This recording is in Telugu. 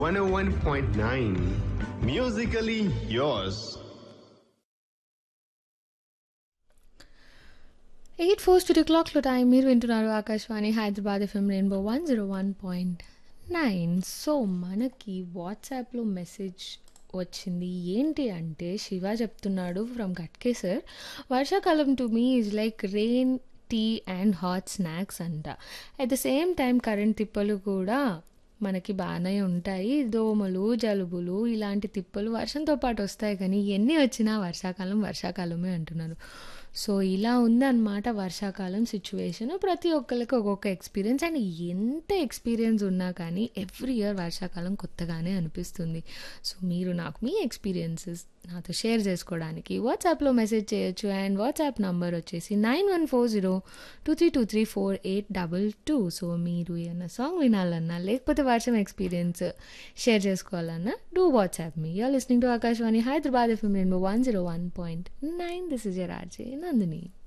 101.9 Musically yours. Eight four studio క్లాక్లో టైం మీరు వింటున్నారు Akashvani Hyderabad FM rainbow one zero one point nine so మనకి వాట్సాప్లో మెసేజ్ వచ్చింది ఏంటి అంటే శివ చెప్తున్నాడు ఫ్రమ్ గట్కే సార్ వర్షాకాలం to me is like rain tea and hot snacks అంట at the same time current తిప్పలు కూడా మనకి బాగానే ఉంటాయి దోమలు జలుబులు ఇలాంటి తిప్పలు వర్షంతో పాటు వస్తాయి కానీ ఎన్ని వచ్చినా వర్షాకాలం వర్షాకాలమే అంటున్నారు సో ఇలా ఉందన్నమాట వర్షాకాలం సిచ్యువేషన్ ప్రతి ఒక్కరికి ఒక్కొక్క ఎక్స్పీరియన్స్ అండ్ ఎంత ఎక్స్పీరియన్స్ ఉన్నా కానీ ఎవ్రీ ఇయర్ వర్షాకాలం కొత్తగానే అనిపిస్తుంది సో మీరు నాకు మీ ఎక్స్పీరియన్సెస్ నాతో షేర్ చేసుకోవడానికి వాట్సాప్లో మెసేజ్ చేయొచ్చు అండ్ వాట్సాప్ నంబర్ వచ్చేసి nine one four zero two three two three four eight double two so మీరు ఏమన్నా సాంగ్ వినాలన్నా లేకపోతే వర్షం ఎక్స్పీరియన్స్ షేర్ చేసుకోవాలన్నా do WhatsApp me you're listening to Akashvani Hyderabad FM రెండు one zero one point nine this is your R J Nandini